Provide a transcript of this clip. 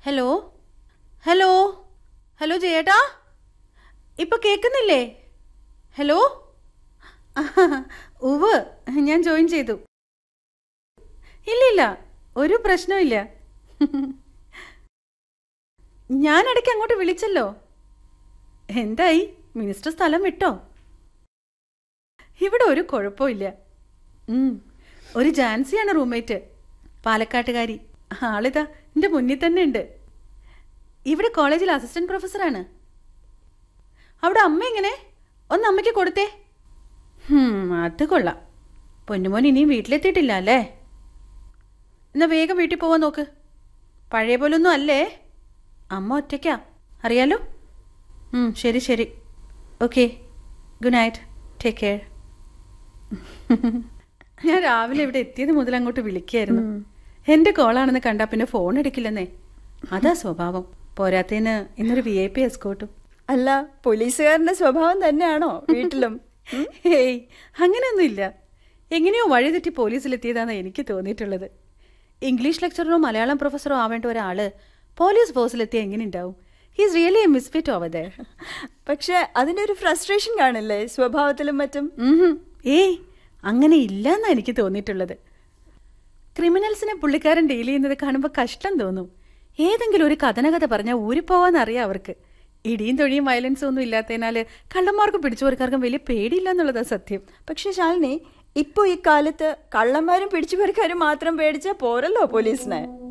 Hello hello hello ജയേട്ടാ ഇപ്പൊ കേൾക്കുന്നില്ലേ hello ഉവ് ഞാൻ ജോയിൻ ചെയ്തു ഇല്ല ഇല്ല ഒരു പ്രശ്നമില്ല ഞാൻ ഇടയ്ക്ക് അങ്ങോട്ട് വിളിച്ചല്ലോ എന്തായി മിനിസ്റ്റർ സ്ഥലം വിട്ടോ ഇവിടെ ഒരു കുഴപ്പമില്ല ഉം, ഒരു ജാൻസിയാണ് റൂംമേറ്റ് പാലക്കാട്ടുകാരി ആളിതാ എൻ്റെ മുന്നിൽ തന്നെ ഉണ്ട് ഇവിടെ കോളേജിൽ അസിസ്റ്റന്റ് പ്രൊഫസറാണ് അവിടെ അമ്മ എങ്ങനെ ഒന്ന് അമ്മയ്ക്ക് കൊടുത്തേ ഹും, അത് കൊള്ളാം പൊന്നുമോൻ ഇനിയും വീട്ടിലെത്തിയിട്ടില്ല അല്ലേ എന്നാ വേഗം വീട്ടിൽ പോവാൻ നോക്ക് പഴയ പോലൊന്നും അല്ലേ അമ്മ ഒറ്റയ്ക്കാ അറിയാലോ ഉം, ശരി ശരി okay good night take care ഞാൻ രാവിലെ ഇവിടെ എത്തിയത് മുതൽ അങ്ങോട്ട് വിളിക്കായിരുന്നു എന്റെ കോളാണെന്ന് കണ്ടാ പിന്നെ ഫോൺ എടുക്കില്ലെന്നേ അതാ സ്വഭാവം പോരാത്തേന് ഇന്നൊരു വി ഐ പി എസ്കോട്ടും അല്ല പോലീസുകാരന്റെ സ്വഭാവം തന്നെയാണോ വീട്ടിലും ഉം? ഹേയ് അങ്ങനെയൊന്നുമില്ല എങ്ങനെയോ വഴിതെറ്റി പോലീസിലെത്തിയതാണെന്ന് എനിക്ക് തോന്നിയിട്ടുള്ളത് ഇംഗ്ലീഷ് ലെക്ചററോ മലയാളം പ്രൊഫസറോ ആവേണ്ട ഒരാള് പോലീസ് ഫോഴ്സിലെത്തിയ എങ്ങനെ ഉണ്ടാവും he's really a misfit over there പക്ഷെ അതിന്റെ ഒരു ഫ്രസ്ട്രേഷൻ കാണില്ലേ സ്വഭാവത്തിലും മറ്റും ഏയ് അങ്ങനെ ഇല്ലെന്നാ എനിക്ക് തോന്നിയിട്ടുള്ളത് ക്രിമിനൽസിനെ പുള്ളിക്കാരൻ ഡീൽ ചെയ്യുന്നത് കാണുമ്പോൾ കഷ്ടം തോന്നും ഏതെങ്കിലും ഒരു കഥനകഥ പറഞ്ഞാൽ ഊരിപ്പോവാന്നറിയാം അവർക്ക് ഇടിയും തൊഴിയും വയലൻസും ഒന്നും ഇല്ലാത്തതിനാല് കള്ളന്മാർക്കും പിടിച്ചുപോർക്കാർക്കും വലിയ പേടിയില്ല എന്നുള്ളതാ സത്യം പക്ഷെ ശാലിനി ഇപ്പൊ ഈ കാലത്ത് കള്ളന്മാരും പിടിച്ചുപറിക്കാരും മാത്രം പേടിച്ചാ പോരല്ലോ പോലീസിനെ